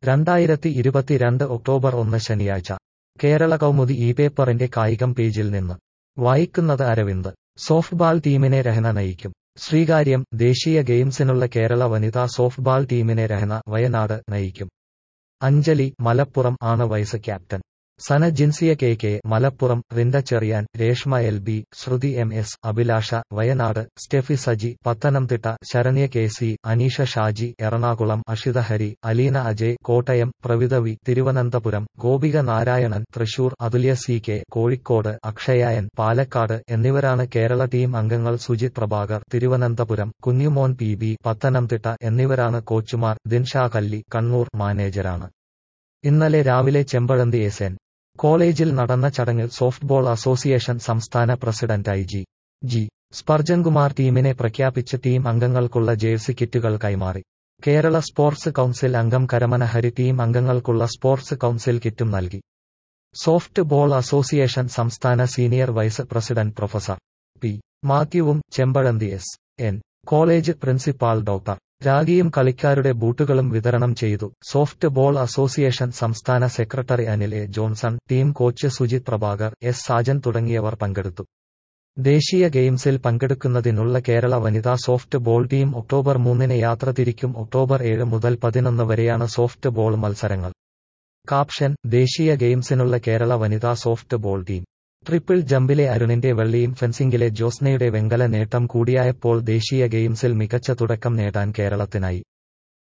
രണ്ടായിരത്തി ഇരുപത്തിരണ്ട് ഒക്ടോബർ ഒന്ന് ശനിയാഴ്ച കേരള കൗമുദി ഈ പേപ്പറിന്റെ കായികം പേജിൽ നിന്ന് വായിക്കുന്നത് അരവിന്ദ് സോഫ്റ്റ്ബാൾ ടീമിനെ രഹന നയിക്കും ശ്രീകാര്യം ദേശീയ ഗെയിംസിനുള്ള കേരള വനിതാ സോഫ്റ്റ്ബാൾ ടീമിനെ രഹന വയനാട് നയിക്കും അഞ്ജലി മലപ്പുറം ആണ് vice captain Sana Jinsiya K K Malappuram Rinda Cherian Reshma L B Sruthi M S Abhilasha Wayanad Stefy Saji Pathanamthitta Saranya K C Aneesha Shaji Ernakulam Ashitha Hari Aleena Ajay Kottayam Pravitha V Thiruvananthapuram Gopika Narayanan Thrissur Athulya C K Kozhikode അക്ഷയായൻ പാലക്കാട് എന്നിവരാണ് കേരള ടീം അംഗങ്ങൾ സുജിത് പ്രഭാകർ തിരുവനന്തപുരം കുഞ്ഞുമോൻ പി ബി പത്തനംതിട്ട എന്നിവരാണ് കോച്ചുമാർ ദിൻഷാ കല്ലി കണ്ണൂർ മാനേജരാണ് ഇന്നലെ രാവിലെ ചെമ്പഴന്തി എസ് എൻ കോളേജിൽ നടന്ന ചടങ്ങിൽ സോഫ്റ്റ്ബോൾ അസോസിയേഷൻ സംസ്ഥാന പ്രസിഡന്റായി ജി ജി സ്പർജൻകുമാർ ടീമിനെ പ്രഖ്യാപിച്ച് ടീം അംഗങ്ങൾക്കുള്ള ജേഴ്സി കിറ്റുകൾ കൈമാറി കേരള സ്പോർട്സ് കൌൺസിൽ അംഗം കരമന ഹരി ടീം അംഗങ്ങൾക്കുള്ള സ്പോർട്സ് കൌൺസിൽ കിറ്റും നൽകി സോഫ്റ്റ് ബോൾ അസോസിയേഷൻ സംസ്ഥാന senior vice president professor P മാത്യുവും Chempazhanthy S N college principal doctor രാഗിയും കളിക്കാരുടെ ബൂട്ടുകളും വിതരണം ചെയ്തു സോഫ്റ്റ് ബോൾ അസോസിയേഷൻ സംസ്ഥാന secretary Anil A Johnson team coach Sujith Prabhakar S Sajan തുടങ്ങിയവർ പങ്കെടുത്തു ദേശീയ ഗെയിംസിൽ പങ്കെടുക്കുന്നതിനുള്ള കേരള വനിതാ സോഫ്റ്റ് ബോൾ ടീം ഒക്ടോബർ മൂന്നിന് യാത്ര തിരിക്കും ഒക്ടോബർ ഏഴ് മുതൽ പതിനൊന്ന് വരെയാണ് സോഫ്റ്റ് ബോൾ മത്സരങ്ങൾ കാപ്ഷൻ ദേശീയ ഗെയിംസിനുള്ള കേരള വനിതാ സോഫ്റ്റ് ബോൾ ടീം ട്രിപ്പിൾ ജമ്പിലെ അരുണിന്റെ വെള്ളിയും ഫെൻസിംഗിലെ ജോസ്നയുടെ വെങ്കല നേട്ടം കൂടിയായപ്പോൾ ദേശീയ ഗെയിംസിൽ മികച്ച തുടക്കം നേടാൻ കേരളത്തിനായി